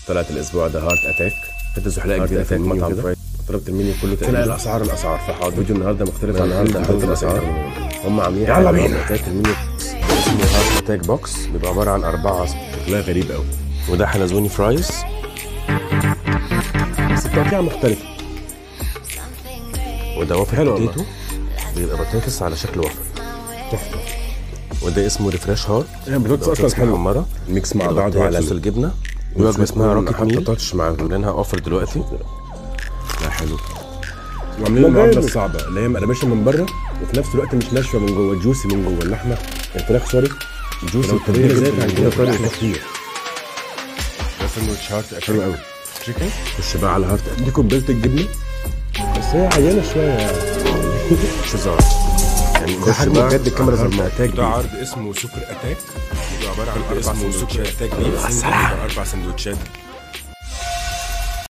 طلعت الاسبوع ده هارت اتاك فتح حلقه جديده في المطعم كده طلبت المنيو كله طلع الاسعار الاسعار فحاضر فيديو النهارده مختلف عن النهارده هحط الاسعار هم عاملين يلا بينا. اتاك المنيو اسمه هارت اتاك بوكس بيبقى عباره عن اربعه شكلها غريب قوي وده حلزوني فرايز بس التقطيع مختلفه وده وافل حلو والله. بوتيتو بيبقى بطاطس على شكل وافل تحفه وده اسمه ريفريش هارت هي البطاطس اصلا بطاطس حلوه محمره ميكس مع بعض بعض على وعلى صوص الجبنه وجبه اسمها روكيت حتى ميل تاتش معاهم عاملينها اوفر دلوقتي لا حلو وعاملين ده المعادله جامد. الصعبه اللي هي مقرمشه من بره وفي نفس الوقت مش ناشفه من جوه جوسي من جوه اللحمه الفراخ سوري جوسي لو وطريه التتبيلة جدا زادت عن عن كده كده لحمه كويس. كتير ده ساندوتش هارت حلو قوي تشيكن خش بقى على هارت دي قنبله الجبنه بس هي عيانه شويه يعني شزار يعني ده حجم بجد الكاميرا زي ما اتاك ده عرض اسمه سوبر اتاك بيبقى عباره عن اربع اسمه سوبر اتاك بيف بيبقى اربع سندوتشات